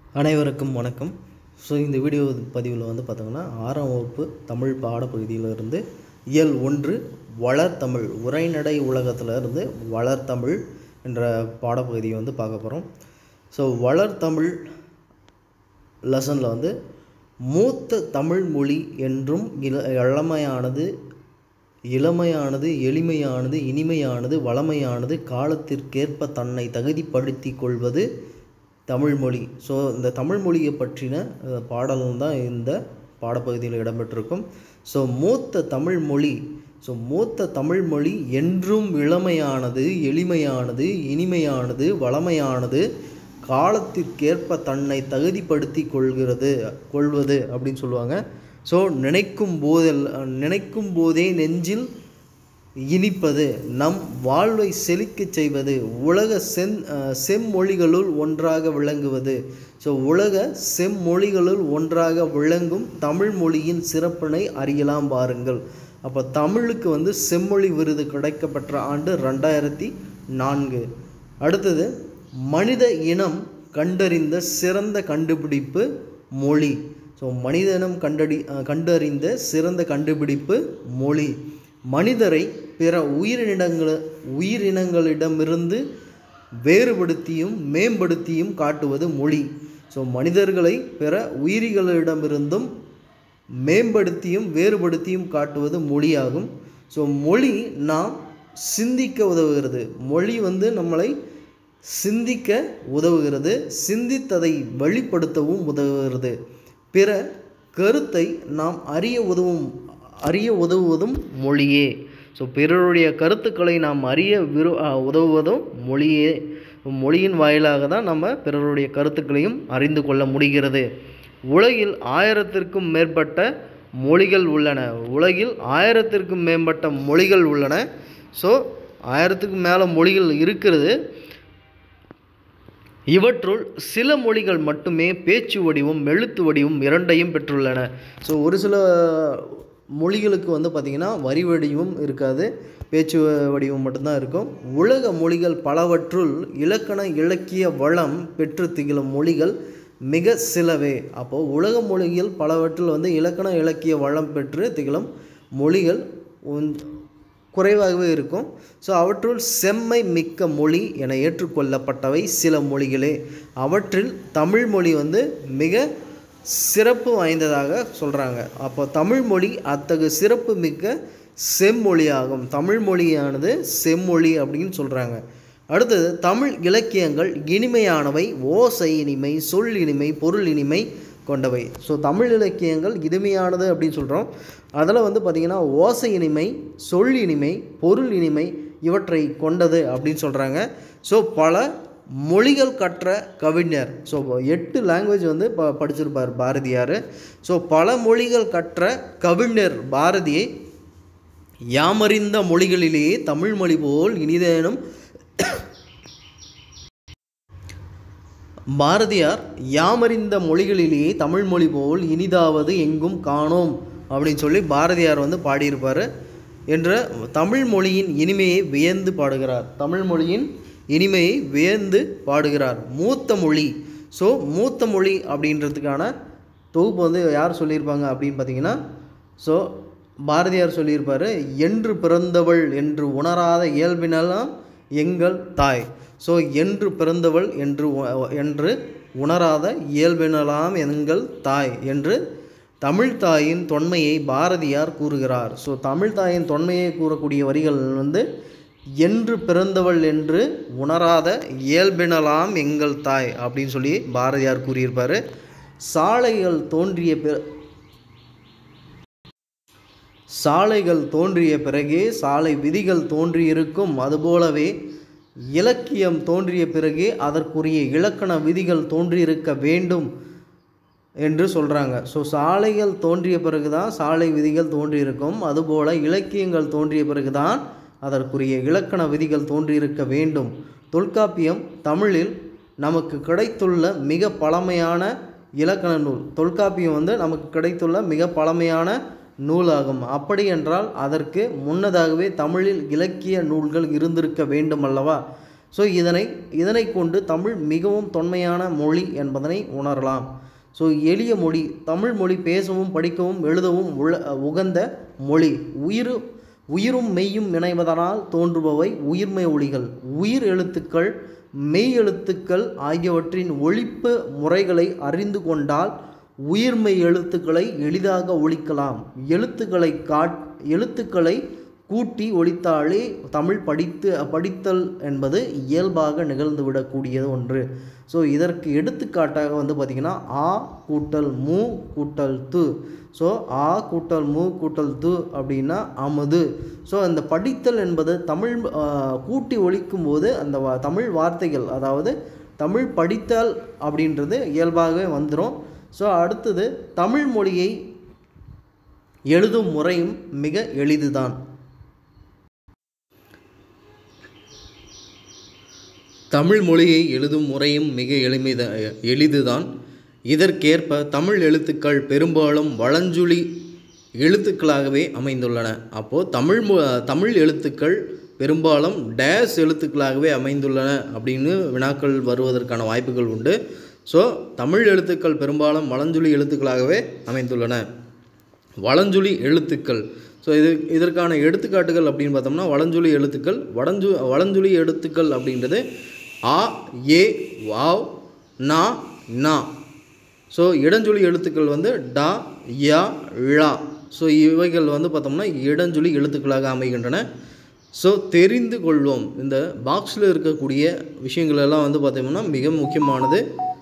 அனைவருக்கும் வணக்கம் ஸோ இந்த வீடியோ பதிவில் வந்து பார்த்தோங்கன்னா ஆறாம் வகுப்பு தமிழ் பாடப்பகுதியிலிருந்து இயல் ஒன்று வளர்தமிழ் உரைநடை உலகத்துல இருந்து வளர்தமிழ் என்ற பாடப்பகுதியை வந்து பார்க்க போகிறோம் ஸோ வளர்தமிழ் லெசனில் வந்து மூத்த தமிழ் மொழி என்றும் இள இளமையானது இளமையானது எளிமையானது இனிமையானது வளமையானது காலத்திற்கேற்ப தன்னை தகுதிப்படுத்தி கொள்வது தமிழ்மொழி ஸோ இந்த தமிழ் மொழியை பற்றின அஹ், பாடலும் தான் இந்த பாடப்பகுதியில் இடம்பெற்றிருக்கும் ஸோ மூத்த தமிழ் மொழி ஸோ மூத்த தமிழ் மொழி என்றும் இளமையானது எளிமையானது இனிமையானது வளமையானது காலத்திற்கேற்ப தன்னை தகுதிப்படுத்தி கொள்கிறது கொள்வது அப்படின்னு சொல்லுவாங்க ஸோ நினைக்கும் போதெல் நினைக்கும் போதே நெஞ்சில் இனிப்பது நம் வாழ்வை செழிக்கச் செய்வது உலக செந் அஹ் செம்மொழிகளுள் ஒன்றாக விளங்குவது ஸோ உலக செம்மொழிகளுள் ஒன்றாக விளங்கும் தமிழ் மொழியின் சிறப்பினை அறியலாம் பாருங்கள் அப்போ தமிழுக்கு வந்து செம்மொழி விருது கிடைக்கப்பெற்ற ஆண்டு ரெண்டாயிரத்தி நான்கு அடுத்தது மனித இனம் கண்டறிந்த சிறந்த கண்டுபிடிப்பு மொழி ஸோ மனித இனம் கண்டடி அஹ் கண்டறிந்த சிறந்த கண்டுபிடிப்பு மொழி மனிதரை பிற உயிரினங்கள உயிரினங்களிடமிருந்து வேறுபடுத்தியும் மேம்படுத்தியும் காட்டுவது மொழி ஸோ மனிதர்களை பிற உயிரிகளிடமிருந்தும் மேம்படுத்தியும் வேறுபடுத்தியும் காட்டுவது மொழியாகும் ஸோ மொழி நாம் சிந்திக்க உதவுகிறது மொழி வந்து நம்மளை சிந்திக்க உதவுகிறது சிந்தித்ததை வெளிப்படுத்தவும் உதவுகிறது பிற கருத்தை நாம் அறிய உதவும் அறிய உதவுவதும் மொழியே ஸோ பிறருடைய கருத்துக்களை நாம் அறிய விரு அ, உதவுவதும் மொழியே மொழியின் வாயிலாக தான் நம்ம பிறருடைய கருத்துக்களையும் அறிந்து கொள்ள முடிகிறது உலகில் ஆயிரத்திற்கும் மேற்பட்ட மொழிகள் உள்ளன உலகில் ஆயிரத்திற்கும் மேம்பட்ட மொழிகள் உள்ளன ஸோ ஆயிரத்துக்கும் மேலே மொழிகள் இருக்கிறது இவற்றுள் சில மொழிகள் மட்டுமே பேச்சு வடிவம் எழுத்து வடிவம் இரண்டையும் பெற்றுள்ளன ஸோ ஒரு சில மொழிகளுக்கு வந்து பார்த்திங்கன்னா வரி வடிவம் இருக்காது பேச்சு வடிவம் மட்டும்தான் இருக்கும் உலக மொழிகள் பலவற்றுள் இலக்கண இலக்கிய வளம் பெற்று திகழும் மொழிகள் மிக சிலவே அப்போது உலக மொழிகள் பலவற்றில் வந்து இலக்கண இலக்கிய வளம் பெற்று திகழும் மொழிகள் ஒன்- குறைவாகவே இருக்கும் ஸோ அவற்றுள் செம்மை மிக்க மொழி என ஏற்றுக்கொள்ளப்பட்டவை சில மொழிகளே அவற்றில் தமிழ் மொழி வந்து மிக சிறப்பு வாய்ந்ததாக சொல்கிறாங்க அப்போ தமிழ் மொழி அத்தகு சிறப்பு மிக்க செம்மொழியாகும் தமிழ் மொழியானது செம்மொழி அப்படின்னு சொல்கிறாங்க அடுத்தது தமிழ் இலக்கியங்கள் இனிமையானவை ஓசை இனிமை சொல் இனிமை பொருள் இனிமை கொண்டவை ஸோ தமிழ் இலக்கியங்கள் இனிமையானது அப்படின்னு சொல்கிறோம் அதில் வந்து பார்த்திங்கன்னா ஓசை இனிமை சொல் இனிமை பொருள் இனிமை இவற்றை கொண்டது அப்படின்னு சொல்கிறாங்க ஸோ பல மொழிகள் கற்ற கவிஞர் ஸோ எட்டு லாங்குவேஜ் வந்து ப படிச்சிருப்பார் பாரதியார் ஸோ பல மொழிகள் கற்ற கவிஞர் பாரதியை யாமறிந்த மொழிகளிலேயே தமிழ் மொழி போல் இனிதேனும் பாரதியார் யாமறிந்த மொழிகளிலேயே தமிழ் மொழி போல் இனிதாவது எங்கும் காணோம் அப்படின்னு சொல்லி பாரதியார் வந்து பாடியிருப்பார் என்ற தமிழ் மொழியின் இனிமையை வியந்து பாடுகிறார் தமிழ் மொழியின் இனிமையை வியந்து பாடுகிறார் மூத்த மொழி ஸோ மூத்த மொழி அப்படின்றதுக்கான தொகுப்பு வந்து யார் சொல்லியிருப்பாங்க அப்படின்னு பார்த்தீங்கன்னா ஸோ பாரதியார் சொல்லியிருப்பார் என்று பிறந்தவள் என்று உணராத இயல்பினெல்லாம் எங்கள் தாய் ஸோ என்று பிறந்தவள் என்று உ- என்று உணராத இயல்பினலாம் எங்கள் தாய் என்று தமிழ் தாயின் தொன்மையை பாரதியார் கூறுகிறார் ஸோ தமிழ் தாயின் தொன்மையை கூறக்கூடிய வரிகள் வந்து என்று பிறந்தவள் என்று உணராத இயல்பினலாம் எங்கள் தாய் அப்படின்னு சொல்லி பாரதியார் கூறியிருப்பார் சாலைகள் தோன்றிய பிற சாலைகள் தோன்றிய பிறகே சாலை விதிகள் தோன்றியிருக்கும் அதுபோலவே இலக்கியம் தோன்றிய பிறகே அதற்குரிய இலக்கண விதிகள் தோன்றியிருக்க வேண்டும் என்று சொல்கிறாங்க ஸோ சாலைகள் தோன்றிய பிறகு தான் சாலை விதிகள் தோன்றியிருக்கும் அதுபோல் இலக்கியங்கள் தோன்றிய பிறகு தான் அதற்குரிய இலக்கண விதிகள் தோன்றியிருக்க வேண்டும் தொல்காப்பியம் தமிழில் நமக்கு கிடைத்துள்ள மிக பழமையான இலக்கண நூல் தொல்காப்பியம் வந்து நமக்கு கிடைத்துள்ள மிக பழமையான நூலாகும் அப்படி என்றால் அதற்கு முன்னதாகவே தமிழில் இலக்கிய நூல்கள் இருந்திருக்க வேண்டும் அல்லவா ஸோ இதனை இதனை கொண்டு தமிழ் மிகவும் தொன்மையான மொழி என்பதனை உணரலாம் ஸோ எளிய மொழி தமிழ் மொழி பேசவும் படிக்கவும் எழுதவும் உள்ள உகந்த மொழி உயிர் உயிரும் மெய்யும் இணைவதனால் தோன்றுபவை உயிர்மை ஒளிகள் உயிர் எழுத்துக்கள் மெய் எழுத்துக்கள் ஆகியவற்றின் ஒழிப்பு முறைகளை அறிந்து கொண்டால் உயிர்மை எழுத்துக்களை எளிதாக ஒழிக்கலாம் எழுத்துக்களை காட் எழுத்துக்களை கூட்டி ஒழித்தாலே தமிழ் படித்து படித்தல் என்பது இயல்பாக நிகழ்ந்துவிடக்கூடிய ஒன்று ஸோ இதற்கு எடுத்துக்காட்டாக வந்து பார்த்திங்கன்னா ஆ கூட்டல் மூ கூட்டல் து ஸோ ஆ கூட்டல் மூ கூட்டல் து அப்படின்னா அமுது ஸோ அந்த படித்தல் என்பது தமிழ் ஆ, கூட்டி ஒழிக்கும் போது அந்த வா- தமிழ் வார்த்தைகள் அதாவது தமிழ் படித்தல் அப்படின்றது இயல்பாகவே வந்துடும் ஸோ அடுத்தது தமிழ் மொழியை எழுதும் முறையும் மிக எளிதுதான் தமிழ் மொழியை எழுதும் முறையும் மிக எளிமைத எளிதுதான் இதற்கேற்ப தமிழ் எழுத்துக்கள் பெரும்பாலும் வளஞ்சுழி எழுத்துக்களாகவே அமைந்துள்ளன அப்போது தமிழ் மொ தமிழ் எழுத்துக்கள் பெரும்பாலும் டேஸ் எழுத்துக்களாகவே அமைந்துள்ளன அப்படின்னு வினாக்கள் வருவதற்கான வாய்ப்புகள் உண்டு ஸோ தமிழ் எழுத்துக்கள் பெரும்பாலும் வளஞ்சுழி எழுத்துக்களாகவே அமைந்துள்ளன வளஞ்சுழி எழுத்துக்கள் ஸோ இது இதற்கான எடுத்துக்காட்டுகள் அப்படின்னு பார்த்தோம்னா வளஞ்சுழி எழுத்துக்கள் வடஞ்சு வளஞ்சுழி எழுத்துக்கள் அப்படின்றது ஆ ஏ வாவ் நா நா ஸோ இடஞ்சொலி எழுத்துக்கள் வந்து டா யா ழா ஸோ இவைகள் வந்து பார்த்தோம்னா இடஞ்சொலி எழுத்துக்களாக அமைகின்றன ஸோ தெரிந்து கொள்வோம் இந்த பாக்ஸில் இருக்கக்கூடிய விஷயங்கள் எல்லாம் வந்து பார்த்தோம்னா மிக முக்கியமானது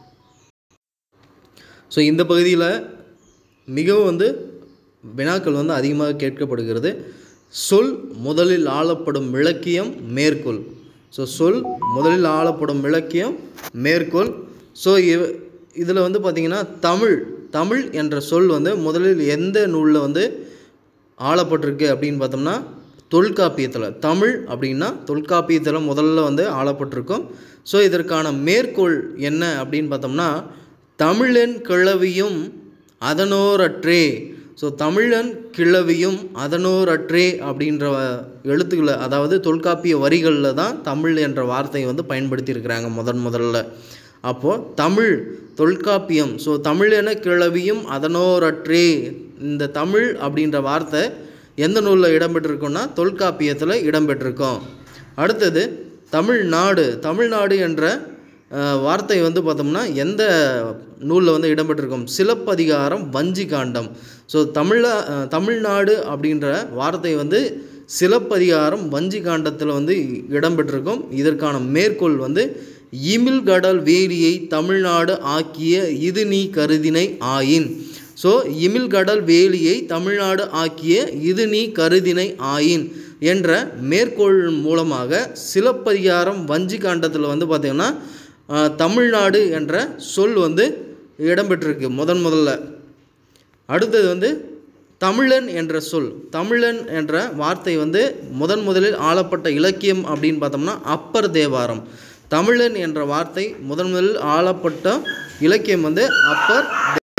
ஸோ இந்த பகுதியில் மிகவும் வந்து வினாக்கள் வந்து அதிகமாக கேட்கப்படுகிறது சொல் முதலில் ஆளப்படும் விளக்கியம் மேற்கோள் ஸோ சொல் முதலில் ஆளப்படும் விளக்கியம் மேற்கோள் ஸோ இவ இதில் வந்து பார்த்திங்கன்னா தமிழ் தமிழ் என்ற சொல் வந்து முதலில் எந்த நூலில் வந்து ஆளப்பட்டிருக்கு அப்படின்னு பார்த்தோம்னா தொல்காப்பியத்தில் தமிழ் அப்படின்னா தொல்காப்பியத்தில் முதல்ல வந்து ஆளப்பட்டிருக்கும் ஸோ இதற்கான மேற்கோள் என்ன அப்படின்னு பார்த்தோம்னா தமிழன் கிழவியும் அதனோரற்றே ஸோ தமிழன் கிழவியும் அதனோரற்றே அப்படின்ற எழுத்துக்களை அதாவது தொல்காப்பிய வரிகளில் தான் தமிழ் என்ற வார்த்தையை வந்து பயன்படுத்தியிருக்கிறாங்க முதன் முதல்ல அப்போது தமிழ் தொல்காப்பியம் ஸோ தமிழென கிழவியும் அதனோரற்றே இந்த தமிழ் அப்படின்ற வார்த்தை எந்த நூலில் இடம்பெற்றிருக்குன்னா தொல்காப்பியத்தில் இடம்பெற்றிருக்கும் அடுத்தது தமிழ்நாடு தமிழ்நாடு என்ற அஹ், வார்த்தை வந்து பார்த்தோம்னா எந்த நூலில் வந்து இடம்பெற்றிருக்கும் சிலப்பதிகாரம் வஞ்சி காண்டம் ஸோ தமிழ அஹ், தமிழ்நாடு அப்படின்ற வார்த்தை வந்து சிலப்பதிகாரம் வஞ்சி காண்டத்தில் வந்து இடம்பெற்றிருக்கும் இதற்கான மேற்கோள் வந்து இமில் கடல் வேலியை தமிழ்நாடு ஆக்கிய இது நீ கருதினை ஆயின் ஸோ இமில் கடல் வேலியை தமிழ்நாடு ஆக்கிய இது நீ கருதினை ஆயின் என்ற மேற்கோள் மூலமாக சிலப்பதிகாரம் வஞ்சி காண்டத்தில் வந்து பார்த்திங்கன்னா ஆஹ், தமிழ்நாடு என்ற சொல் வந்து இடம்பெற்றிருக்கு முதன் முதல்ல அடுத்தது வந்து தமிழன் என்ற சொல் தமிழன் என்ற வார்த்தை வந்து முதன் முதலில் ஆளப்பட்ட இலக்கியம் அப்படின்னு பார்த்தோம்னா அப்பர் தேவாரம் தமிழன் என்ற வார்த்தை முதன் முதலில் ஆளப்பட்ட இலக்கியம் வந்து அப்பர்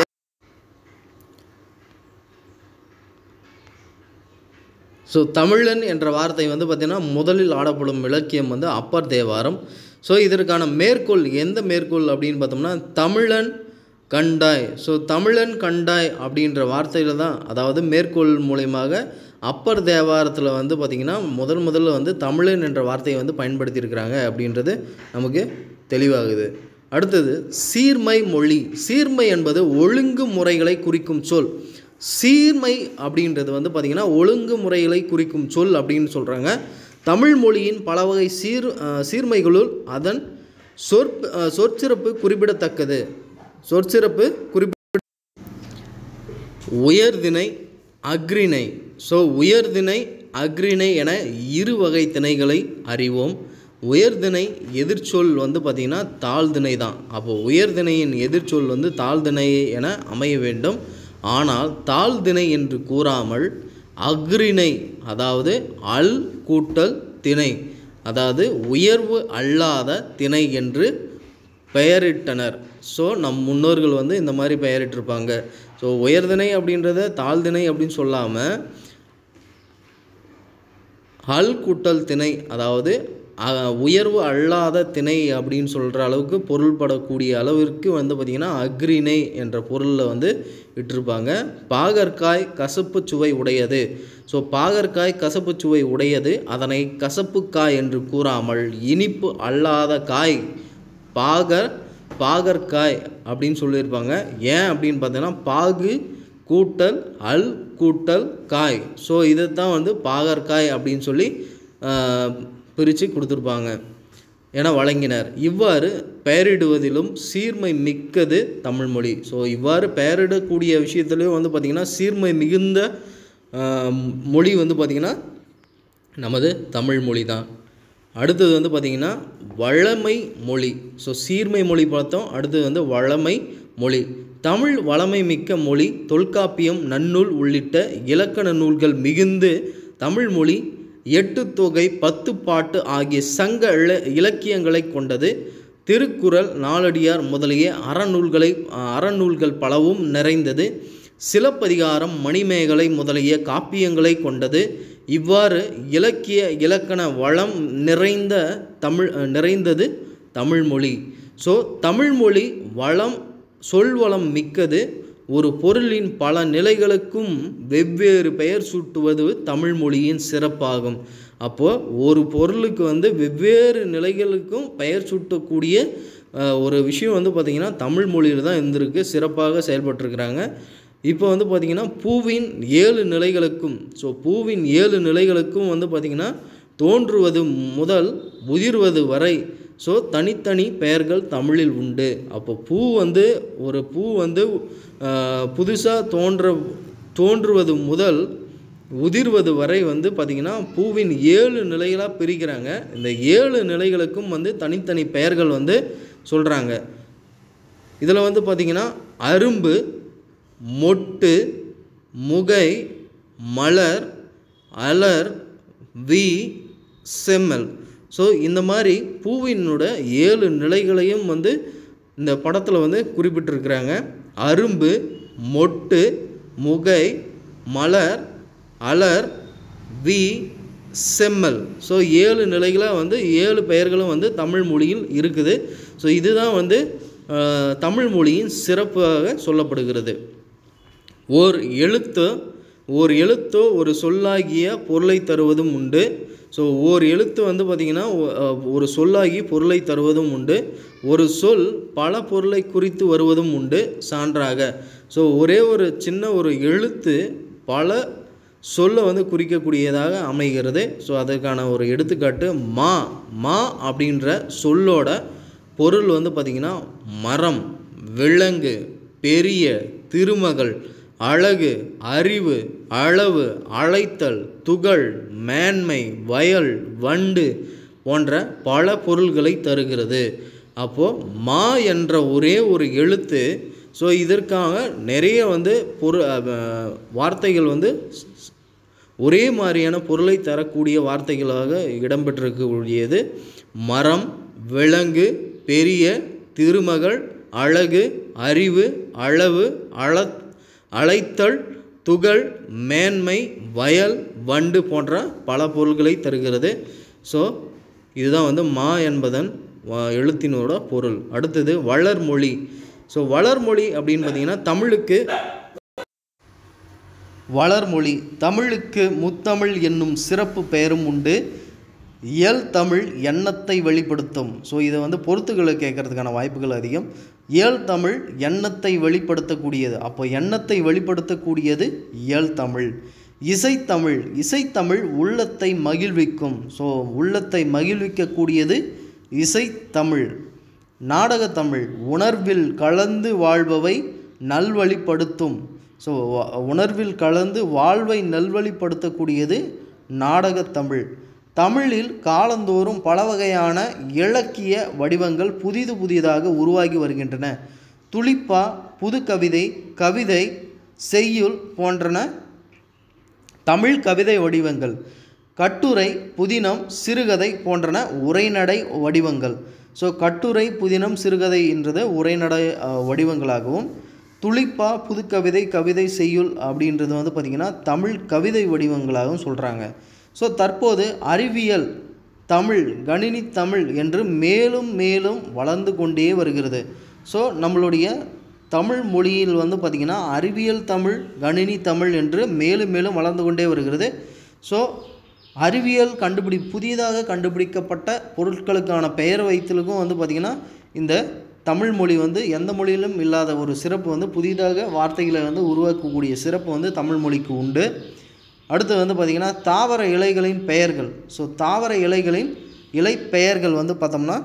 ஸோ தமிழன் என்ற வார்த்தை வந்து பார்த்திங்கன்னா முதலில் ஆடப்படும் இலக்கியம் வந்து அப்பர் தேவாரம் ஸோ இதற்கான மேற்கோள் எந்த மேற்கோள் அப்படின்னு பார்த்தோம்னா தமிழன் கண்டாய் ஸோ தமிழன் கண்டாய் அப்படின்ற வார்த்தையில் தான் அதாவது மேற்கோள் மூலயமாக அப்பர் தேவாரத்தில் வந்து பார்த்திங்கன்னா முதல் முதல்ல வந்து தமிழன் என்ற வார்த்தையை வந்து பயன்படுத்தியிருக்கிறாங்க அப்படின்றது நமக்கு தெளிவாகுது அடுத்தது சீர்மை மொழி சீர்மை என்பது ஒழுங்கு முறைகளை குறிக்கும் சொல் சீர்மை அப்படின்றது வந்து பார்த்திங்கன்னா ஒழுங்கு முறைகளை குறிக்கும் சொல் அப்படின்னு சொல்கிறாங்க தமிழ் மொழியின் பல வகை சீர் அஹ், சீர்மைகளுள் அதன் சொற் அஹ், சொற்சிறப்பு குறிப்பிடத்தக்கது சொற்சிறப்பு குறிப்பி உயர்திணை அக்ரிணை ஸோ உயர்திணை அக்ரிணை என இரு வகை திணைகளை அறிவோம் உயர்திணை எதிர்ச்சொல் வந்து பார்த்திங்கன்னா தாழ்திணை தான் அப்போது உயர்திணையின் எதிர்ச்சொல் வந்து தாழ்திணை என அமைய வேண்டும் ஆனால் தாழ்திணை என்று கூறாமல் அக்ரிணை அதாவது அல் கூட்டல் திணை அதாவது உயர்வு அல்லாத திணை என்று பெயரிட்டனர் ஸோ நம் முன்னோர்கள் வந்து இந்த மாதிரி பெயரிட்டிருப்பாங்க ஸோ உயர்திணை அப்படின்றத தாழ்திணை அப்படின்னு சொல்லாமல் அல் கூட்டல் திணை அதாவது அஹ், உயர்வு அல்லாத திணை அப்படின்னு சொல்கிற அளவுக்கு பொருள்படக்கூடிய அளவிற்கு வந்து பார்த்திங்கன்னா அக்ரிணை என்ற பொருளில் வந்து விட்டிருப்பாங்க பாகற்காய் கசப்பு சுவை உடையது ஸோ பாகற்காய் கசப்பு சுவை உடையது அதனை கசப்புக்காய் என்று கூறாமல் இனிப்பு அல்லாத காய் பாகர் பாகற்காய் அப்படின்னு சொல்லியிருப்பாங்க ஏன் அப்படின்னு பார்த்தீங்கன்னா பாகு கூட்டல் அல் கூட்டல் காய் ஸோ இதை தான் வந்து பாகற்காய் அப்படின்னு சொல்லி பிரித்து கொடுத்துருப்பாங்க என வழங்கினர் இவ்வாறு பெயரிடுவதிலும் சீர்மை மிக்கது தமிழ்மொழி ஸோ இவ்வாறு பெயரிடக்கூடிய விஷயத்துலையும் வந்து பார்த்திங்கன்னா சீர்மை மிகுந்த ஆஹ், மொழி வந்து பார்த்திங்கன்னா நமது தமிழ் மொழி தான் அடுத்தது வந்து பார்த்திங்கன்னா வழமை மொழி ஸோ சீர்மை மொழி பார்த்தோம் அடுத்தது வந்து வழமை மொழி தமிழ் வளமை மிக்க மொழி தொல்காப்பியம் நன்னூல் உள்ளிட்ட இலக்கண நூல்கள் மிகுந்து தமிழ் மொழி எட்டு தொகை பத்து பாட்டு ஆகிய சங்க இல இலக்கியங்களை கொண்டது திருக்குறள் நாலடியார் முதலிய அறநூல்களை அறநூல்கள் பலவும் நிறைந்தது சிலப்பதிகாரம் மணிமேகலை முதலிய காப்பியங்களை கொண்டது இவ்வாறு இலக்கிய இலக்கண வளம் நிறைந்த தமிழ் நிறைந்தது தமிழ்மொழி ஸோ தமிழ்மொழி வளம் சொல்வளம் மிக்கது ஒரு பொருளின் பல நிலைகளுக்கும் வெவ்வேறு பெயர் சூட்டுவது தமிழ் மொழியின் சிறப்பாகும் அப்போது ஒரு பொருளுக்கு வந்து வெவ்வேறு நிலைகளுக்கும் பெயர் சூட்டக்கூடிய அஹ், ஒரு விஷயம் வந்து பார்த்திங்கன்னா தமிழ் மொழியில் தான் இருந்திருக்கு சிறப்பாக செயல்பட்டிருக்கிறாங்க இப்போ வந்து பார்த்திங்கன்னா பூவின் ஏழு நிலைகளுக்கும் ஸோ பூவின் ஏழு நிலைகளுக்கும் வந்து பார்த்திங்கன்னா தோன்றுவது முதல் உதிர்வது வரை ஸோ தனித்தனி பெயர்கள் தமிழில் உண்டு அப்போ பூ வந்து ஒரு பூ வந்து புதுசாக தோன்ற தோன்றுவது முதல் உதிர்வது வரை வந்து பார்த்திங்கன்னா பூவின் ஏழு நிலைகளாக பிரிக்கிறாங்க இந்த ஏழு நிலைகளுக்கும் வந்து தனித்தனி பெயர்கள் வந்து சொல்கிறாங்க இதில் வந்து பார்த்திங்கன்னா அரும்பு மொட்டு முகை மலர் அலர் வி செம்மல் ஸோ இந்த மாதிரி பூவினோட ஏழு நிலைகளையும் வந்து இந்த படத்தில் வந்து குறிப்பிட்டிருக்கிறாங்க அரும்பு மொட்டு முகை மலர் அலர் வி செம்மல் ஸோ ஏழு நிலைகளாக வந்து ஏழு பெயர்களும் வந்து தமிழ் மொழியில் இருக்குது ஸோ இதுதான் வந்து அஹ், தமிழ் மொழியின் சிறப்பாக சொல்லப்படுகிறது ஓர் எழுத்து ஓர் எழுத்தோ ஒரு சொல்லாகிய பொருளை தருவதும் உண்டு ஸோ ஓர் எழுத்து வந்து பார்த்திங்கன்னா ஒ- அஹ் ஒரு சொல்லாகி பொருளை தருவதும் உண்டு ஒரு சொல் பல பொருளை குறித்து வருவதும் உண்டு சான்றாக ஸோ ஒரே ஒரு சின்ன ஒரு எழுத்து பல சொல்லை வந்து குறிக்கக்கூடியதாக அமைகிறது ஸோ அதற்கான ஒரு எடுத்துக்காட்டு மா மா அப்படின்ற சொல்லோட பொருள் வந்து பார்த்திங்கன்னா மரம் விலங்கு பெரிய திருமகள் அழகு அறிவு அளவு அழைத்தல் துகள் மேன்மை வயல் வண்டு போன்ற பல பொருள்களை தருகிறது அப்போது மா என்ற ஒரே ஒரு எழுத்து ஸோ இதற்காக நிறைய வந்து பொரு அஹ், வார்த்தைகள் வந்து ஒரே மாதிரியான பொருளை தரக்கூடிய வார்த்தைகளாக இடம்பெற்றிருக்கக்கூடியது மரம் விலங்கு பெரிய திருமகள் அழகு அறிவு அளவு அள அழைத்தல் துகள் மேன்மை வயல் வண்டு போன்ற பல பொருள்களை தருகிறது ஸோ இதுதான் வந்து மா என்பதன் வ- எழுத்தினோட பொருள் அடுத்தது வளர்மொழி ஸோ வளர்மொழி அப்படின்னு பார்த்தீங்கன்னா தமிழுக்கு வளர்மொழி தமிழுக்கு முத்தமிழ் என்னும் சிறப்பு பெயரும் உண்டு இயல் தமிழ் எண்ணத்தை வெளிப்படுத்தும் ஸோ இதை வந்து பொறுத்துக்களை கேட்கறதுக்கான வாய்ப்புகள் அதிகம் இயல் தமிழ் எண்ணத்தை வெளிப்படுத்தக்கூடியது அப்போ எண்ணத்தை வெளிப்படுத்தக்கூடியது இயல் தமிழ் இசைத்தமிழ் இசைத்தமிழ் உள்ளத்தை மகிழ்விக்கும் ஸோ உள்ளத்தை மகிழ்விக்கக்கூடியது இசைத்தமிழ் நாடகத்தமிழ் உணர்வில் கலந்து வாழ்பவை நல்வழிப்படுத்தும் ஸோ உணர்வில் கலந்து வாழ்வை நல்வழிப்படுத்தக்கூடியது நாடகத்தமிழ் தமிழில் காலந்தோறும் பல வகையான இலக்கிய வடிவங்கள் புதிது புதிதாக உருவாகி வருகின்றன துளிப்பா புதுக்கவிதை கவிதை செய்யுள் போன்றன தமிழ் கவிதை வடிவங்கள் கட்டுரை புதினம் சிறுகதை போன்றன உரைநடை வடிவங்கள் ஸோ கட்டுரை புதினம் சிறுகதை என்றது உரைநடை அஹ், வடிவங்களாகவும் துளிப்பா புதுக்கவிதை கவிதை செய்யுள் அப்படின்றது வந்து பார்த்திங்கன்னா தமிழ் கவிதை வடிவங்களாகவும் சொல்கிறாங்க ஸோ தற்போது அறிவியல் தமிழ் கணினி தமிழ் என்று மேலும் மேலும் வளர்ந்து கொண்டே வருகிறது ஸோ நம்மளுடைய தமிழ் மொழியில் வந்து பார்த்திங்கன்னா அறிவியல் தமிழ் கணினி தமிழ் என்று மேலும் மேலும் வளர்ந்து கொண்டே வருகிறது ஸோ அறிவியல் கண்டுபிடி புதிதாக கண்டுபிடிக்கப்பட்ட பொருட்களுக்கான பெயர் வைத்தலுக்கும் வந்து பார்த்திங்கன்னா இந்த தமிழ் மொழி வந்து எந்த மொழியிலும் இல்லாத ஒரு சிறப்பு வந்து புதிதாக வார்த்தைகளை வந்து உருவாக்கக்கூடிய சிறப்பு வந்து தமிழ் மொழிக்கு உண்டு அடுத்து வந்து பார்த்திங்கன்னா தாவர இலைகளின் பெயர்கள் ஸோ தாவர இலைகளின் இலை பெயர்கள் வந்து பார்த்தோம்னா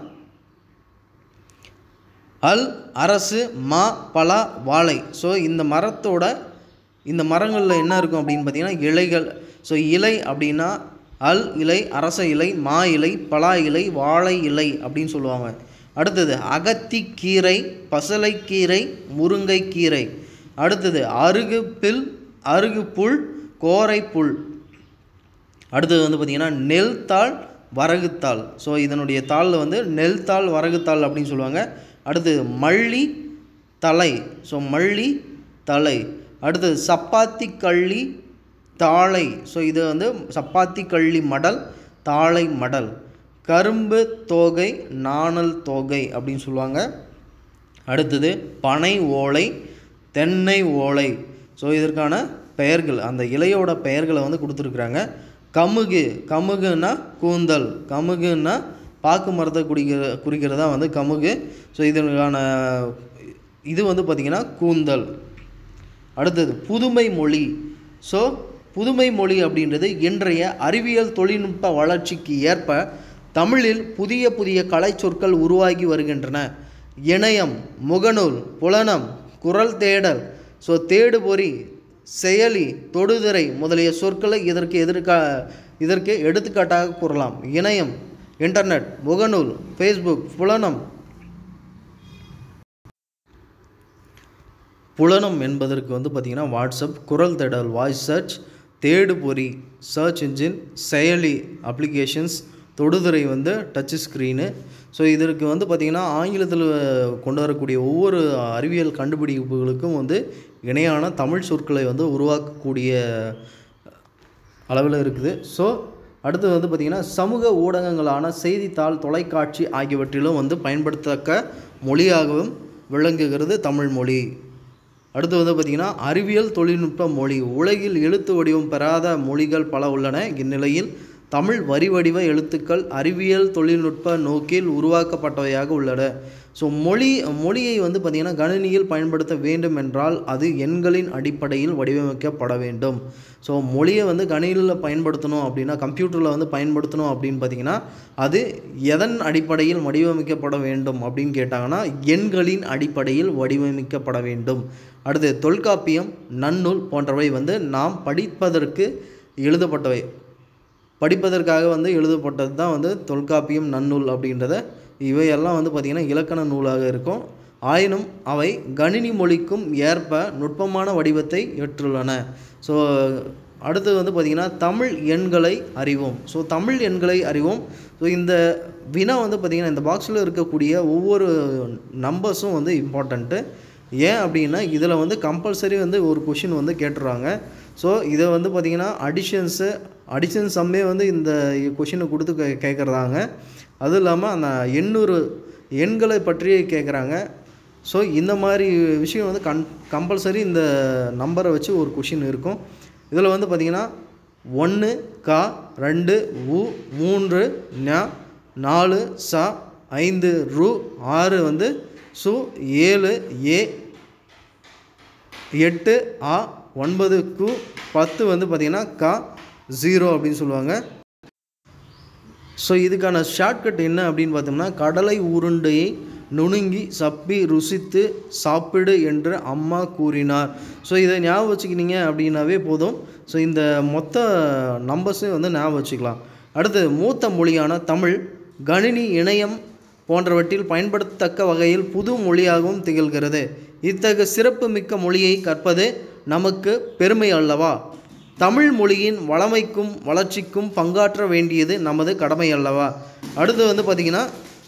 அல் அரசு மா பலா வாழை ஸோ இந்த மரத்தோட இந்த மரங்களில் என்ன இருக்கும் அப்படின்னு பார்த்தீங்கன்னா இலைகள் ஸோ இலை அப்படின்னா அல் இலை அரச இலை மா இலை பலா இலை வாழை இலை அப்படின்னு சொல்லுவாங்க அடுத்தது அகத்திக்கீரை பசலைக்கீரை முருங்கைக்கீரை அடுத்தது அருகு பில் அருகு புல் கோரை புல் அடுத்தது வந்து பார்த்திங்கன்னா நெல் தாள் வரகுத்தாள் ஸோ இதனுடைய தாளில் வந்து நெல் தாள் வரகுத்தாள் அப்படின்னு சொல்லுவாங்க அடுத்து மல்லி தலை ஸோ மல்லி தலை அடுத்தது சப்பாத்தி கள்ளி தாழை ஸோ இது வந்து சப்பாத்தி கள்ளி மடல் தாழை மடல் கரும்பு தோகை நாணல் தோகை அப்படின்னு சொல்லுவாங்க அடுத்தது பனை ஓலை தென்னை ஓலை ஸோ இதற்கான பெயர்கள் அந்த இலையோட பெயர்களை வந்து கொடுத்துருக்குறாங்க கமுகு கமுகுன்னா கூந்தல் கமுகுன்னா பாக்கு மரத்தை குறிக்கிற குறிக்கிறதா வந்து கமுகு ஸோ இதற்கான இது வந்து பார்த்திங்கன்னா கூந்தல் அடுத்தது புதுமை மொழி ஸோ புதுமை மொழி அப்படின்றது இன்றைய அறிவியல் தொழில்நுட்ப வளர்ச்சிக்கு ஏற்ப தமிழில் புதிய புதிய கலை சொற்கள் உருவாகி வருகின்றன இணையம் முகநூல் புலனம் குரல் தேடல் ஸோ தேடுபொறி செயலி தொடுதிரை முதலிய சொற்களை இதற்கு எதிர்கா இதற்கு எடுத்துக்காட்டாக கூறலாம் இணையம் இன்டர்நெட் முகநூல் ஃபேஸ்புக் புலனம் புலனம் என்பதற்கு வந்து பார்த்திங்கன்னா வாட்ஸ்அப் குரல் தேடல் வாய்ஸ் சர்ச் தேடுபொறி சர்ச் இன்ஜின் செயலி அப்ளிகேஷன்ஸ் தொடுதிரை வந்து டச் ஸ்க்ரீனு ஸோ இதற்கு வந்து பார்த்திங்கன்னா ஆங்கிலத்தில் கொண்டு வரக்கூடிய ஒவ்வொரு அறிவியல் கண்டுபிடிப்புகளுக்கும் வந்து இணையான தமிழ் சொற்களை வந்து உருவாக்கக்கூடிய அளவில் இருக்குது ஸோ அடுத்து வந்து பார்த்திங்கன்னா சமூக ஊடகங்களான செய்தித்தாள் தொலைக்காட்சி ஆகியவற்றிலும் வந்து பயன்படுத்தத்தக்க மொழியாகவும் விளங்குகிறது தமிழ் மொழி அடுத்து வந்து பார்த்திங்கன்னா அறிவியல் தொழில்நுட்ப மொழி உலகில் எழுத்து வடிவம் பெறாத மொழிகள் பல உள்ளன இந்நிலையில் தமிழ் வரி வடிவ எழுத்துக்கள் அறிவியல் தொழில்நுட்ப நோக்கில் உருவாக்கப்பட்டவையாக உள்ளன ஸோ மொழி மொழியை வந்து பார்த்திங்கன்னா கணினியில் பயன்படுத்த வேண்டும் என்றால் அது எண்களின் அடிப்படையில் வடிவமைக்கப்பட வேண்டும் ஸோ மொழியை வந்து கணினியில் பயன்படுத்தணும் அப்படின்னா கம்ப்யூட்டரில் வந்து பயன்படுத்தணும் அப்படின்னு பார்த்திங்கன்னா அது எதன் அடிப்படையில் வடிவமைக்கப்பட வேண்டும் அப்படின்னு கேட்டாங்கன்னா எண்களின் அடிப்படையில் வடிவமைக்கப்பட வேண்டும் அடுத்து தொல்காப்பியம் நன்னூல் போன்றவை வந்து நாம் படிப்பதற்கு எழுதப்பட்டவை படிப்பதற்காக வந்து எழுதப்பட்டது தான் வந்து தொல்காப்பியம் நன்னூல் அப்படின்றத இவையெல்லாம் வந்து பார்த்திங்கன்னா இலக்கண நூலாக இருக்கும் ஆயினும் அவை கணினி மொழிக்கும் ஏற்ப நுட்பமான வடிவத்தை ஏற்றுள்ளன ஸோ அடுத்து வந்து பார்த்திங்கன்னா தமிழ் எண்களை அறிவோம் ஸோ தமிழ் எண்களை அறிவோம் ஸோ இந்த வினா வந்து பார்த்திங்கன்னா இந்த பாக்ஸில் இருக்கக்கூடிய ஒவ்வொரு நம்பர்ஸும் வந்து இம்பார்ட்டண்ட்டு ஏன் அப்படின்னா இதில் வந்து கம்பல்சரி வந்து ஒரு கொஷின் வந்து கேட்டுறாங்க ஸோ இதை வந்து பார்த்திங்கன்னா அடிஷன்ஸு அடிஷன் சம்மே வந்து இந்த கொஷினை கொடுத்து கே கேட்குறாங்க அதுவும் இல்லாமல் அந்த எண்ணூறு எண்களை பற்றி கேட்குறாங்க ஸோ இந்த மாதிரி விஷயம் வந்து கன் கம்பல்சரி இந்த நம்பரை வச்சு ஒரு கொஷின் இருக்கும் இதில் வந்து பார்த்திங்கன்னா ஒன்று கா ரெண்டு உ மூன்று ஞ நாலு ச ஐந்து ரு ஆறு வந்து சு ஏழு ஏ எட்டு ஆ ஒன்பது கு பத்து வந்து பார்த்திங்கன்னா கா ஜீரோ அப்படின்னு சொல்லுவாங்க ஸோ இதுக்கான ஷார்ட்கட் என்ன அப்படின்னு பார்த்தோம்னா கடலை உருண்டையை நுணுங்கி சப்பி ருசித்து சாப்பிடு என்று அம்மா கூறினார் ஸோ இதை ஞாபகம் வச்சுக்கினீங்க அப்படின்னாவே போதும் ஸோ இந்த மொத்த நம்பர்ஸையும் வந்து ஞாபகம் வச்சுக்கலாம் அடுத்து மூத்த மொழியான தமிழ் கணினி இணையம் போன்றவற்றில் பயன்படுத்தத்தக்க வகையில் புது மொழியாகவும் திகழ்கிறது இத்தகு சிறப்புமிக்க மொழியை கற்பது நமக்கு பெருமை அல்லவா தமிழ் மொழியின் வளமைக்கும் வளர்ச்சிக்கும் பங்காற்ற வேண்டியது நமது கடமை அல்லவா அடுத்து வந்து பார்த்திங்கன்னா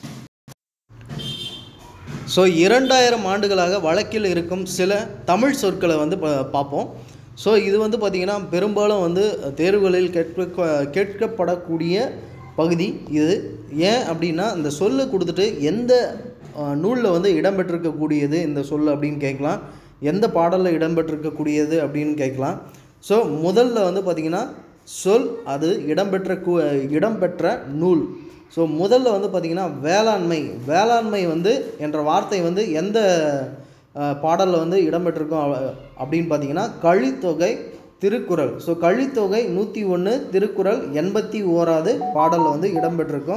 ஸோ இரண்டாயிரம் ஆண்டுகளாக வழக்கில் இருக்கும் சில தமிழ் சொற்களை வந்து பா- பார்ப்போம் ஸோ இது வந்து பார்த்திங்கன்னா பெரும்பாலும் வந்து தேர்வுகளில் கேட்க கேட்கப்படக்கூடிய பகுதி இது ஏன் அப்படின்னா இந்த சொல்லை கொடுத்துட்டு எந்த நூலில் வந்து இடம்பெற்றிருக்கக்கூடியது இந்த சொல் அப்படின்னு கேட்கலாம் எந்த பாடலில் இடம்பெற்றிருக்கக்கூடியது அப்படின்னு கேட்கலாம் ஸோ முதல்ல வந்து பார்த்திங்கன்னா சொல் அது இடம்பெற்ற கு இடம்பெற்ற நூல் ஸோ முதல்ல வந்து பார்த்திங்கன்னா வேளாண்மை வேளாண்மை வந்து என்ற வார்த்தை வந்து எந்த பாடலில் வந்து இடம்பெற்றிருக்கும் அ- அப்படின்னு பார்த்தீங்கன்னா கழித்தொகை திருக்குறள் ஸோ கழித்தொகை நூற்றி ஒன்று திருக்குறள் எண்பத்தி ஓராது பாடலில் வந்து இடம்பெற்றிருக்கும்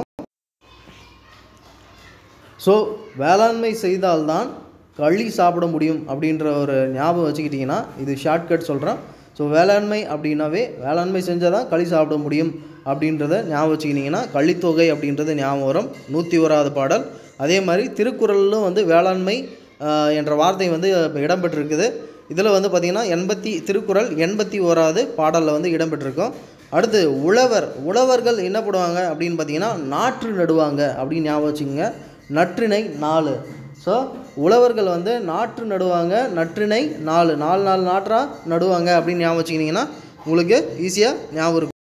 ஸோ வேளாண்மை செய்தால்தான் களி சாப்பிட முடியும் அப்படின்ற ஒரு ஞாபகம் வச்சுக்கிட்டிங்கன்னா இது ஷார்ட்கட் சொல்கிறேன் ஸோ வேளாண்மை அப்படின்னாவே வேளாண்மை செஞ்சால் தான் களி சாப்பிட முடியும் அப்படின்றத ஞாபகம் வச்சுக்கிட்டிங்கன்னா கழித்தொகை அப்படின்றது ஞாபகம் வரும் நூற்றி ஓராவது பாடல் அதே மாதிரி திருக்குறளிலும் வந்து வேளாண்மை ஆஹ், என்ற வார்த்தை வந்து இப்ப இடம்பெற்றிருக்குது இதில் வந்து பார்த்திங்கன்னா எண்பத்தி திருக்குறள் எண்பத்தி ஓராவது பாடலில் வந்து இடம்பெற்றிருக்கும் அடுத்து உழவர் உழவர்கள் என்ன பண்ணுவாங்க அப்படின்னு பார்த்தீங்கன்னா நாற்று நடுவாங்க அப்படின்னு ஞாபகம் வச்சுக்கோங்க நற்றிணை நாலு ஸோ உழவர்கள் வந்து நாற்று நடுவாங்க நற்றிணை நாலு நாலு நாலு நாற்றா நடுவாங்க அப்படின்னு ஞாபகம் வச்சுக்கிட்டிங்கன்னா உங்களுக்கு ஈஸியாக ஞாபகம் இருக்கும்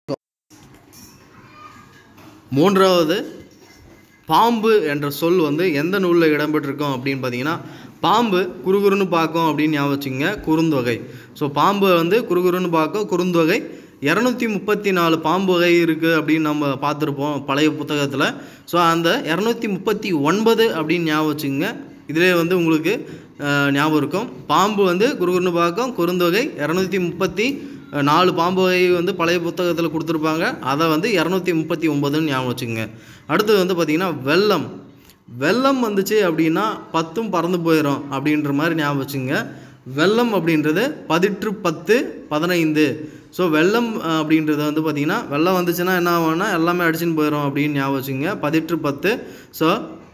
மூன்றாவது பாம்பு என்ற சொல் வந்து எந்த நூலில் இடம்பெற்றிருக்கும் அப்படின்னு பார்த்தீங்கன்னா பாம்பு குறுகுறுன்னு பார்க்கும் அப்படின்னு ஞாபகம் வச்சுங்க குறுந்தொகை ஸோ பாம்பு வந்து குறுகுறுன்னு பார்க்கும் குறுந்தொகை இரநூத்தி முப்பத்தி நாலு பாம்பு வகை இருக்குது அப்படின்னு நம்ம பார்த்துருப்போம் பழைய புத்தகத்தில் ஸோ அந்த இரநூத்தி முப்பத்தி ஒன்பது அப்படின்னு ஞாபகம் வச்சுங்க இதிலே வந்து உங்களுக்கு அஹ், ஞாபகம் இருக்கும் பாம்பு வந்து குறுகுறுன்னு பார்க்கும் குறுந்தொகை இரநூத்தி முப்பத்தி நாலு பாம்பு வகை வந்து பழைய புத்தகத்தில் கொடுத்துருப்பாங்க அதை வந்து இரநூத்தி முப்பத்தி ஒம்பதுன்னு ஞாபகம் வச்சுங்க அடுத்தது வந்து பார்த்திங்கன்னா வெள்ளம் வெள்ளம் வந்துச்சு அப்படின்னா பத்தும் பறந்து போயிடும் அப்படின்ற மாதிரி ஞாபகம் வச்சுங்க வெள்ளம் அப்படின்றது பதிற்று பத்து பதினைந்து ஸோ வெள்ளம் அஹ், அப்படின்றது வந்து பார்த்திங்கன்னா வெள்ளம் வந்துச்சுன்னா என்ன ஆகும்னா எல்லாமே அடிச்சுன்னு போயிடும் அப்படின்னு ஞாபகம் வச்சுங்க பதிற்று பத்து ஸோ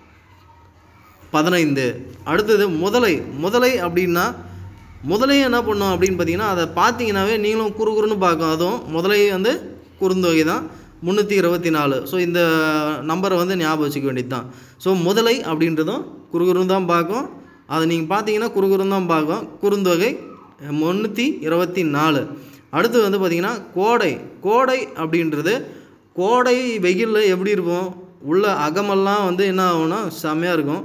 பதினைந்து அடுத்தது முதலை முதலை அப்படின்னா முதலையும் என்ன பண்ணும் அப்படின்னு பார்த்தீங்கன்னா அதை பார்த்தீங்கன்னாவே நீங்களும் குறுகுறுன்னு பார்க்கும் அதுவும் முதலை வந்து குறுந்தொகை தான் முந்நூற்றி இருபத்தி நாலு ஸோ இந்த நம்பரை வந்து ஞாபகம் வச்சுக்க வேண்டியது தான் ஸோ முதலை அப்படின்றதும் குறுகுறுன்னு தான் பார்க்கும் அதை நீங்கள் பார்த்தீங்கன்னா குறுகுறுன்னு தான் பார்க்கும் குறுந்தொகை முந்நூற்றி இருபத்தி நாலு அடுத்து வந்து பார்த்திங்கன்னா கோடை கோடை அப்படின்றது கோடை வெயிலில் எப்படி இருக்கும் உள்ள அகமெல்லாம் வந்து என்ன ஆகும்னா செம்மையாக இருக்கும்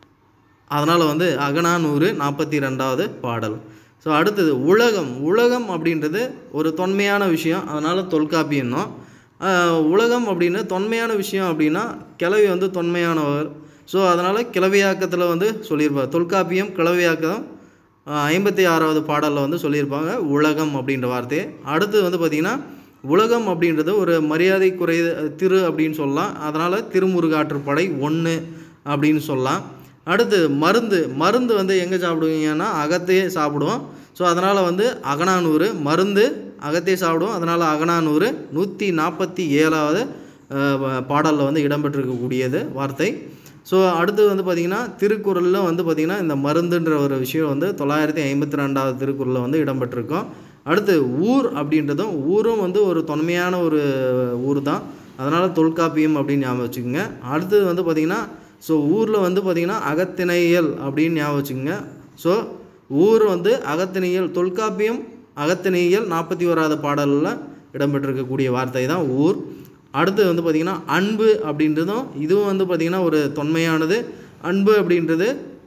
அதனால் வந்து அகனானூறு நாற்பத்தி ரெண்டாவது பாடல் ஸோ அடுத்தது உலகம் உலகம் அப்படின்றது ஒரு தொன்மையான விஷயம் அதனால் தொல்காப்பியம்னோம் ஆஹ் உலகம் அப்படின்னு தொன்மையான விஷயம் அப்படின்னா கிளவி வந்து தொன்மையானவர் ஸோ அதனால் கிளவியாக்கத்தில் வந்து சொல்லியிருப்பார் தொல்காப்பியம் கிளவியாக்கம் ஐம்பத்தி ஆறாவது பாடலில் வந்து சொல்லியிருப்பாங்க உலகம் அப்படின்ற வார்த்தையை அடுத்து வந்து பார்த்திங்கன்னா உலகம் அப்படின்றது ஒரு மரியாதைக்குரிய திரு அப்படின்னு சொல்லலாம் அதனால் திருமுருகாற்றுப்படை ஒன்று அப்படின்னு சொல்லலாம் அடுத்து மருந்து மருந்து வந்து எங்கே சாப்பிடுவீங்கன்னா அகத்தையே சாப்பிடுவோம் ஸோ அதனால் வந்து அகனானூறு மருந்து அகத்தையே சாப்பிடுவோம் அதனால் அகனானூறு நூற்றி நாற்பத்தி ஏழாவது பாடலில் வந்து இடம்பெற்றிருக்கக்கூடியது வார்த்தை ஸோ அடுத்து வந்து பார்த்திங்கன்னா திருக்குறளில் வந்து பார்த்திங்கன்னா இந்த மருந்துன்ற ஒரு விஷயம் வந்து தொள்ளாயிரத்தி ஐம்பத்தி ரெண்டாவது திருக்குறளில் வந்து இடம்பெற்றிருக்கும் அடுத்து ஊர் அப்படின்றதும் ஊரும் வந்து ஒரு தொன்மையான ஒரு ஊர் தான் அதனால் தொல்காப்பியம் அப்படின்னு ஞாபகம் வச்சுக்கோங்க அடுத்தது வந்து பார்த்திங்கன்னா ஸோ ஊரில் வந்து பார்த்திங்கன்னா அகத்திணையல் அப்படின்னு ஞாபகம் வச்சுக்கோங்க ஸோ ஊர் வந்து அகத்திணையல் தொல்காப்பியம் அகத்திணையல் நாற்பத்தி ஓராவது பாடலில் இடம்பெற்றிருக்கக்கூடிய வார்த்தை தான் ஊர் அடுத்து வந்து பார்த்திங்கன்னா அன்பு அப்படின்றதும் இதுவும் வந்து பார்த்திங்கன்னா ஒரு தொன்மையானது அன்பு அப்படின்றது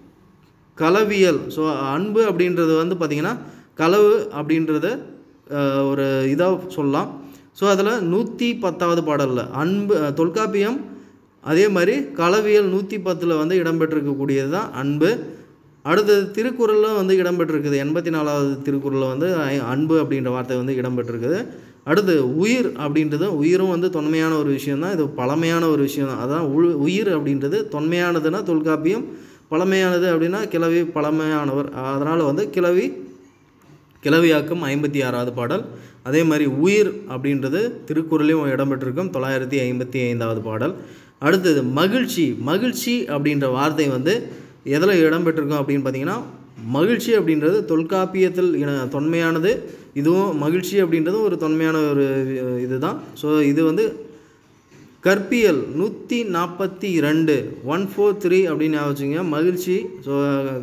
களவியல் ஸோ அன்பு அப்படின்றது வந்து பார்த்திங்கன்னா களவு அப்படின்றது அஹ், ஒரு இதாக சொல்லலாம் ஸோ அதில் நூற்றி பத்தாவது பாடலில் அன்பு அஹ், தொல்காப்பியம் அதே மாதிரி களவியல் நூற்றி பத்தில் வந்து இடம்பெற்றிருக்கக்கூடியது தான் அன்பு அடுத்தது திருக்குறளில் வந்து இடம்பெற்றிருக்குது எண்பத்தி நாலாவது திருக்குறளில் வந்து ஐ- அன்பு அப்படின்ற வார்த்தை வந்து இடம்பெற்றிருக்குது அடுத்து உயிர் அப்படின்றது உயிரும் வந்து தொன்மையான ஒரு விஷயம் தான் இது பழமையான ஒரு விஷயம் தான் அதான் உ- உயிர் அப்படின்றது தொன்மையானதுன்னா தொல்காப்பியம் பழமையானது அப்படின்னா கிளவி பழமையானவர் அதனால் வந்து கிளவி கிளவியாக்கம் ஐம்பத்தி ஆறாவது பாடல் அதே மாதிரி உயிர் அப்படின்றது திருக்குறளையும் இடம்பெற்றிருக்கும் தொள்ளாயிரத்தி ஐம்பத்தி ஐந்தாவது பாடல் அடுத்தது மகிழ்ச்சி மகிழ்ச்சி அப்படின்ற வார்த்தை வந்து எதில் இடம்பெற்றிருக்கும் அப்படின்னு பார்த்தீங்கன்னா மகிழ்ச்சி அப்படின்றது தொல்காப்பியத்தில் இன- தொன்மையானது இதுவும் மகிழ்ச்சி அப்படின்றது ஒரு தொன்மையான ஒரு அஹ், இதுதான் ஸோ இது வந்து கற்பியல் நூற்றி நாற்பத்தி ரெண்டு ஒன் ஃபோர் த்ரீ அப்படின்னு ஞாபகம் வச்சுங்க மகிழ்ச்சி ஸோ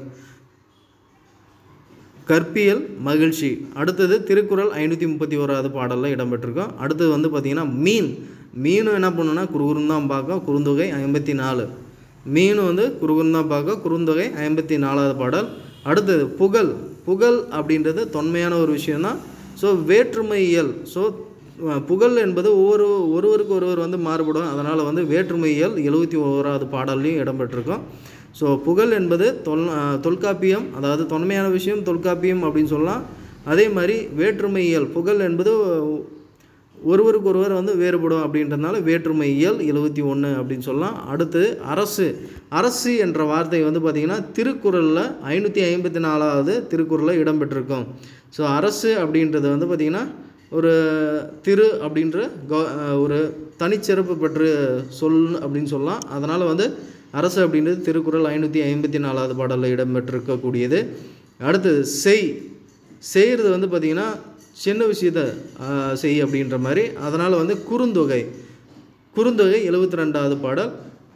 கற்பியல் மகிழ்ச்சி அடுத்தது திருக்குறள் ஐநூற்றி முப்பத்தி ஓராவது பாடலில் இடம்பெற்றிருக்கும் அடுத்தது வந்து பார்த்திங்கன்னா மீன் மீனும் என்ன பண்ணுன்னா குறுகுறுன்னு தான் பார்க்கும் குறுந்தொகை ஐம்பத்தி நாலு மீனும் வந்து குறுகுறுன்னு தான் பார்க்கும் குறுந்தொகை ஐம்பத்தி நாலாவது பாடல் அடுத்தது புகழ் புகழ் அப்படின்றது தொன்மையான ஒரு விஷயம்தான் ஸோ வேற்றுமையியல் ஸோ புகழ் என்பது ஒவ்வொரு ஒருவருக்கு ஒருவர் வந்து மாறுபடும் அதனால் வந்து வேற்றுமையியல் எழுபத்தி ஓராவது பாடல்லையும் இடம்பெற்றிருக்கும் ஸோ புகழ் என்பது தொல் அஹ், தொல்காப்பியம் அதாவது தொன்மையான விஷயம் தொல்காப்பியம் அப்படின்னு சொல்லலாம் அதே மாதிரி வேற்றுமையியல் புகழ் என்பது ஒருவருக்கு ஒருவர் வந்து வேறுபடும் அப்படின்றதுனால வேற்றுமையியல் எழுபத்தி ஒன்று அப்படின்னு சொல்லலாம் அடுத்து அரசு அரசு என்ற வார்த்தை வந்து பார்த்திங்கன்னா திருக்குறளில் ஐநூற்றி ஐம்பத்தி நாலாவது திருக்குறளில் இடம்பெற்றிருக்கும் ஸோ அரசு அப்படின்றது வந்து பார்த்திங்கன்னா ஒரு திரு அப்படின்ற கௌ- அஹ் ஒரு தனிச்சிறப்பு பெற்ற சொல் அப்படின்னு சொல்லலாம் அதனால் வந்து அரசு அப்படின்றது திருக்குறள் ஐநூற்றி ஐம்பத்தி நாலாவது பாடலில் இடம்பெற்றிருக்கக்கூடியது அடுத்தது செய் செய்கிறது வந்து பார்த்திங்கன்னா சின்ன விஷயத்த ஆஹ், செய் அப்படின்ற மாதிரி அதனால் வந்து குறுந்தொகை குறுந்தொகை எழுபத்தி ரெண்டாவது பாடல்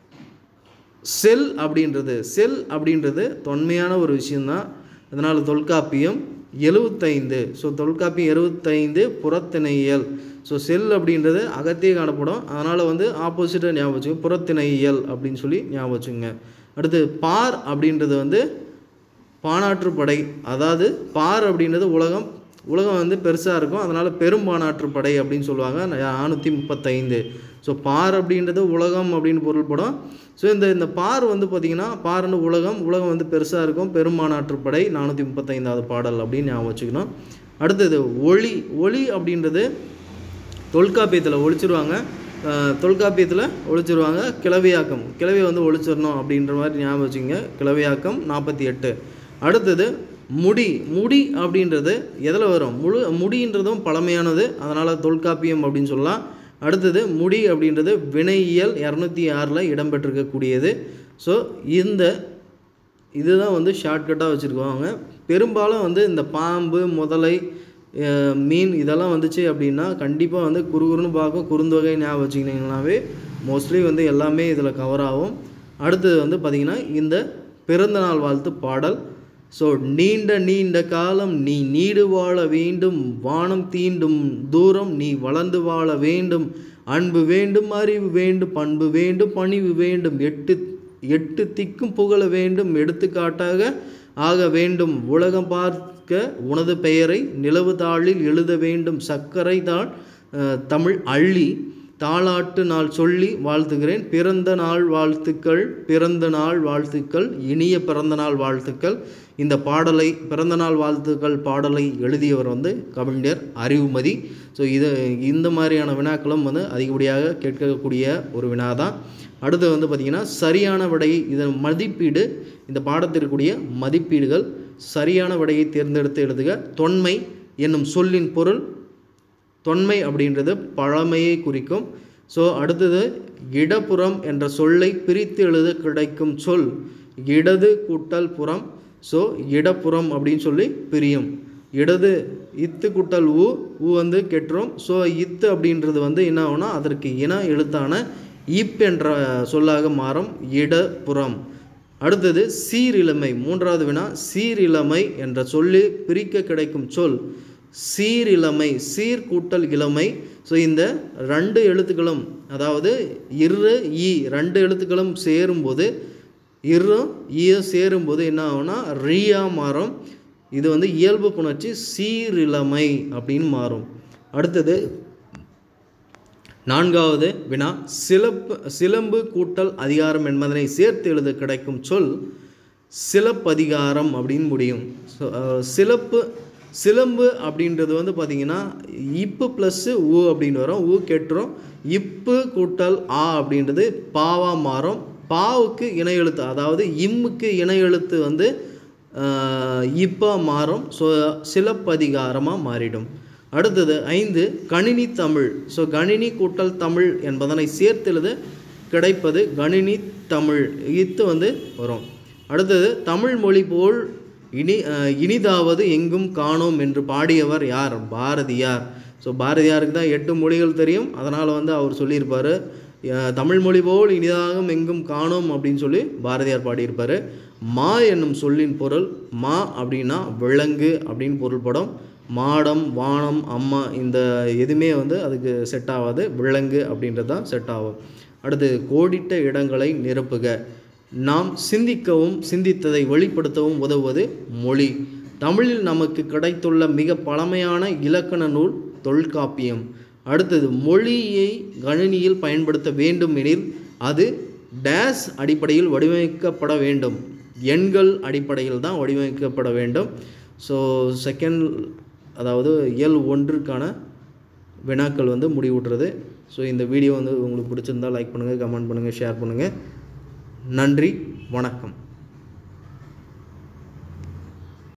செல் அப்படின்றது செல் அப்படின்றது தொன்மையான ஒரு விஷயந்தான் அதனால் தொல்காப்பியம் எழுவத்தைந்து ஸோ தொல்காப்பியம் எழுவத்தைந்து புறத்திணையியல் ஸோ செல் அப்படின்றது அகத்தே காணப்படும் அதனால் வந்து ஆப்போசிட்டாக ஞாபகம் வச்சுங்க புறத்திணையியல் அப்படின்னு சொல்லி ஞாபகம் வச்சுங்க அடுத்து பார் அப்படின்றது வந்து பானாற்று படை அதாவது பார் அப்படின்றது உலகம் உலகம் வந்து பெருசாக இருக்கும் அதனால் பெரும்பானாற்று படை அப்படின்னு சொல்லுவாங்க நானூற்றி முப்பத்தைந்து ஸோ பார் அப்படின்றது உலகம் அப்படின்னு பொருள்படும் ஸோ இந்த இந்த பார் வந்து பார்த்திங்கன்னா பார்னு உலகம் உலகம் வந்து பெருசாக இருக்கும் பெரும்பானாற்று படை நானூற்றி முப்பத்தைந்தாவது பாடல் அப்படின்னு ஞாபகம் வச்சுக்கணும் அடுத்தது ஒளி ஒளி அப்படின்றது தொல்காப்பியத்தில் ஒழிச்சிருவாங்க அஹ், தொல்காப்பியத்தில் ஒழிச்சிருவாங்க கிளவியாக்கம் கிளவி வந்து ஒழிச்சிடணும் அப்படின்ற மாதிரி ஞாபகம் வச்சுங்க கிளவியாக்கம் நாற்பத்தி எட்டு அடுத்தது முடி முடி அப்படின்றது எதில் வரும் முழு முடின்றதும் பழமையானது அதனால் தொல்காப்பியம் அப்படின்னு சொல்லலாம் அடுத்தது முடி அப்படின்றது வினையியல் இரநூத்தி ஆறில் இடம்பெற்றிருக்கக்கூடியது ஸோ இந்த இதுதான் வந்து ஷார்ட்கட்டாக வச்சுருக்குவாங்க பெரும்பாலும் வந்து இந்த பாம்பு முதலை அஹ், மீன் இதெல்லாம் வந்துச்சு அப்படின்னா கண்டிப்பாக வந்து குறுகுறுன்னு பார்க்கும் குறுந்தொகை ஞாபகம் வச்சுக்கினீங்கனாவே மோஸ்ட்லி வந்து எல்லாமே இதில் கவர் ஆகும் அடுத்தது வந்து பார்த்திங்கன்னா இந்த பிறந்தநாள் வாழ்த்து பாடல் ஸோ நீண்ட நீண்ட காலம் நீ நீடு வாழ வேண்டும் வானம் தீண்டும் தூரம் நீ வளர்ந்து வாழ வேண்டும் அன்பு வேண்டும் அறிவு வேண்டும் பண்பு வேண்டும் பணிவு வேண்டும் எட்டு எட்டு திக்கும் புகழ வேண்டும் எடுத்துக்காட்டாக ஆக வேண்டும் உலகம் பார்க்க உனது பெயரை நிலவு தாளில் எழுத வேண்டும் சர்க்கரை தாள் அஹ், தமிழ் அள்ளி தாளாட்டு நாள் சொல்லி வாழ்த்துகிறேன் பிறந்த நாள் வாழ்த்துக்கள் பிறந்த நாள் வாழ்த்துக்கள் இனிய பிறந்த நாள் வாழ்த்துக்கள் இந்த பாடலை பிறந்த நாள் வாழ்த்துக்கள் பாடலை எழுதியவர் வந்து கவிஞர் அறிவுமதி ஸோ இது இந்த மாதிரியான வினாக்களும் வந்து அதிகப்படியாக கேட்கக்கூடிய ஒரு வினா தான் அடுத்து வந்து பார்த்திங்கன்னா சரியான விடை இதன் மதிப்பீடு இந்த பாடத்திற்குரிய மதிப்பீடுகள் சரியான விடையை தேர்ந்தெடுத்து எழுதுக தொன்மை என்னும் சொல்லின் பொருள் தொன்மை அப்படின்றது பழமையை குறிக்கும் ஸோ அடுத்தது இடப்புறம் என்ற சொல்லை பிரித்து எழுத கிடைக்கும் சொல் இடது கூட்டல் புறம் ஸோ இடப்புறம் அப்படின்னு சொல்லி பிரியும் இடது இத்து கூட்டல் ஊ ஊ வந்து கெட்டுரும் ஸோ இத்து அப்படின்றது வந்து என்ன ஆகும்னா அதற்கு இன எழுத்தான இப் என்ற சொல்லாக மாறும் இடப்புறம் அடுத்தது சீரிழமை மூன்றாவது வினா சீரிழமை என்ற சொல்லி பிரிக்க கிடைக்கும் சொல் சீரிழமை சீர் கூட்டல் இளமை ஸோ இந்த ரெண்டு எழுத்துக்களும் அதாவது இரு ஈ ரெண்டு எழுத்துக்களும் சேரும்போது இரும் ஈயும் சேரும்போது என்ன ஆகும்னா ரீயா மாறும் இது வந்து இயல்பு புணர்ச்சி சீரிழமை அப்படின்னு மாறும் அடுத்தது நான்காவது வினா சிலப்பு சிலம்பு கூட்டல் அதிகாரம் என்பதனை சேர்த்து எழுத கிடைக்கும் சொல் சிலப்பதிகாரம் அப்படின்னு முடியும் ஸோ சிலப்பு சிலம்பு அப்படின்றது வந்து பார்த்திங்கன்னா இப்பு ப்ளஸ்ஸு ஊ அப்படின்னு வரும் ஊ கெட்டுரும் இப்பு கூட்டல் ஆ அப்படின்றது பாவா மாறும் பாவுக்கு இணை எழுத்து அதாவது இம்முக்கு இணை எழுத்து வந்து இப்போ மாறும் ஸோ சிலப்பதிகாரமாக மாறிடும் அடுத்தது ஐந்து கணினி தமிழ் ஸோ கணினி கூட்டல் தமிழ் என்பதனை சேர்த்தெழுத கிடைப்பது கணினி தமிழ் இத்து வந்து வரும் அடுத்தது தமிழ் மொழி போல் இனி அஹ், இனிதாவது எங்கும் காணோம் என்று பாடியவர் யார் பாரதியார் ஸோ பாரதியாருக்கு தான் எட்டு மொழிகள் தெரியும் அதனால் வந்து அவர் சொல்லியிருப்பார் அஹ், தமிழ் மொழி போல் இனிதாகவும் எங்கும் காணோம் அப்படின்னு சொல்லி பாரதியார் பாடியிருப்பார் மா என்னும் சொல்லின் பொருள் மா அப்படின்னா விலங்கு அப்படின்னு பொருள்படும் மாடம் வானம் அம்மா இந்த எதுவுமே வந்து அதுக்கு செட் ஆகாது விலங்கு அப்படின்றது தான் செட் ஆகும் அடுத்து கோடிட்ட இடங்களை நிரப்புக நாம் சிந்திக்கவும் சிந்தித்ததை வெளிப்படுத்தவும் உதவுவது மொழி தமிழில் நமக்கு கிடைத்துள்ள மிக பழமையான இலக்கண நூல் தொல்காப்பியம் அடுத்தது மொழியை கணினியில் பயன்படுத்த வேண்டும் எனில் அது டேஸ் அடிப்படையில் வடிவமைக்கப்பட வேண்டும் எண்கள் அடிப்படையில் தான் வடிவமைக்கப்பட வேண்டும் ஸோ செகண்ட் அதாவது இயல் ஒன்றுக்கான வினாக்கள் வந்து முடிவுற்றது ஸோ இந்த வீடியோ வந்து உங்களுக்கு பிடிச்சிருந்தா லைக் பண்ணுங்கள் கமெண்ட் பண்ணுங்கள் ஷேர் பண்ணுங்கள் நன்றி வணக்கம்